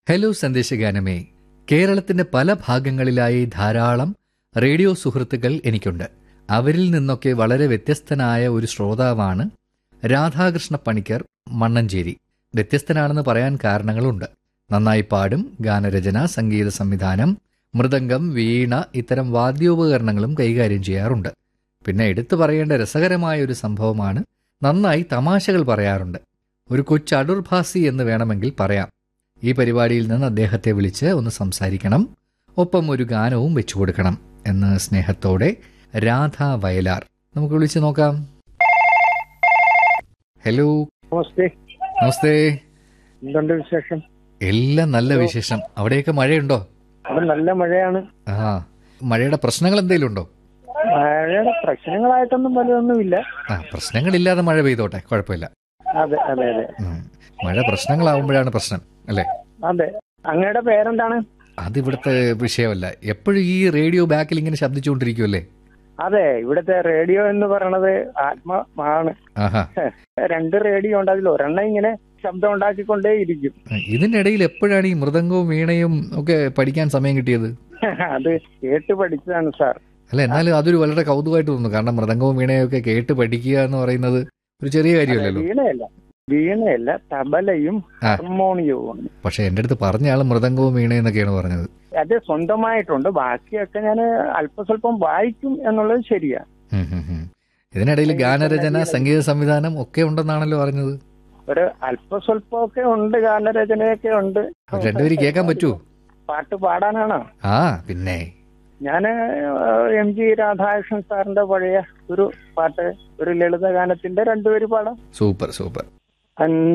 Hello സന്ദേശഗാനമേ കേരളത്തിന്റെ പല ഭാഗങ്ങളിലായി ധാരാളം റേഡിയോ സുഹൃത്തുക്കൾ എനിക്കുണ്ട് അവരിൽ നിന്നൊക്കെ വളരെ വ്യത്യസ്തനായ ഒരു ശ്രോതാവാണ് രാധാകൃഷ്ണ പണിക്കർ മണ്ണഞ്ചേരി വ്യത്യസ്തനാണെന്ന് പറയാൻ കാരണങ്ങളുണ്ട് നന്നായി പാടും ഗാനരചന സംഗീത സംവിധാനം മൃദംഗം വീണ ഇത്തരം വാദ്യോപകരണങ്ങളും കൈകാര്യം ചെയ്യാറുണ്ട് പിന്നെ എടുത്തു പറയേണ്ട രസകരമായ ഒരു സംഭവമാണ് നന്നായി തമാശകൾ പറയാറുണ്ട് ഒരു കൊച്ചു അടൂർഭാസി എന്ന് വേണമെങ്കിൽ പറയാം ഈ പരിപാടിയിൽ നിന്ന് അദ്ദേഹത്തെ വിളിച്ച് ഒന്ന് സംസാരിക്കണം ഒപ്പം ഒരു ഗാനവും വെച്ചു കൊടുക്കണം എന്ന് സ്നേഹത്തോടെ രാധ വയലാർ നമുക്ക് വിളിച്ച് നോക്കാം ഹലോ നമസ്തേ നമസ്തേ എന്തുണ്ട് വിശേഷം എല്ലാം നല്ല വിശേഷം അവിടെയൊക്കെ മഴയുണ്ടോ അവിടെ നല്ല മഴയാണ് ആ മഴയുടെ പ്രശ്നങ്ങൾ എന്തെങ്കിലും ഉണ്ടോ മഴയുടെ പ്രശ്നങ്ങളായിട്ടൊന്നും വലുതൊന്നുമില്ല ആ പ്രശ്നങ്ങളില്ലാതെ മഴ പെയ്തോട്ടെ കുഴപ്പമില്ല അതെ അതെ അതെ ഉം. മഴ പ്രശ്നങ്ങളാവുമ്പോഴാണ് പ്രശ്നം അല്ലേ അതെ അങ്ങയുടെ പേരെന്താണ് അതിവിടുത്തെ വിഷയമല്ല എപ്പോഴും ഈ റേഡിയോ ബാക്കിൽ ഇങ്ങനെ ശബ്ദിച്ചുകൊണ്ടിരിക്കുമല്ലേ അതെ ഇവിടുത്തെ റേഡിയോ എന്ന് പറയണത് ആത്മമാണ് ആഹാ രണ്ട് റേഡിയോ ഉണ്ട് അതിൽ ഒരെണ്ണം ഇങ്ങനെ ശബ്ദം ഉണ്ടാക്കിക്കൊണ്ടേ ഇരിക്കും ഇതിനിടയിൽ എപ്പോഴാണ് ഈ മൃദംഗവും വീണയും ഒക്കെ പഠിക്കാൻ സമയം കിട്ടിയത് അത് കേട്ട് പഠിച്ചതാണ് സാർ അല്ല എന്നാലും അതൊരു വളരെ കൗതുകമായിട്ട് തോന്നുന്നു കാരണം മൃദംഗവും വീണയും ഒക്കെ കേട്ട് പഠിക്കുക എന്ന് പറയുന്നത് ഒരു ചെറിയ കാര്യമല്ലല്ലോ വീണയല്ല വീണയല്ല തബലയും ആ. ഹാർമോണിയവും പക്ഷെ എന്റെ അടുത്ത് പറഞ്ഞ ആള് മൃദംഗവും വീണയെന്നൊക്കെയാണ് പറഞ്ഞത് അത് സ്വന്തമായിട്ടുണ്ട് ബാക്കിയൊക്കെ ഞാൻ അല്പസ്വല്പം വായിക്കും എന്നുള്ളത് ശരിയാ ഉം, ഉം, ഉം. ഇതിനിടയിൽ ഗാനരചന സംഗീത സംവിധാനം ഒക്കെ ഉണ്ടെന്നാണല്ലോ പറഞ്ഞത് ഒരു അല്പസ്വല്പമൊക്കെ ഉണ്ട് ഗാനരചനയൊക്കെ ഉണ്ട് രണ്ടുപേരും കേൾക്കാൻ പറ്റുമോ പാട്ട് പാടാനാണോ ആ പിന്നെ ഞാൻ എം ജി രാധാകൃഷ്ണൻ സാറിന്റെ പഴയ ഒരു പാട്ട് ഒരു ലളിതഗാനത്തിന്റെ രണ്ടുപേര് പാടാം സൂപ്പർ സൂപ്പർ അൻ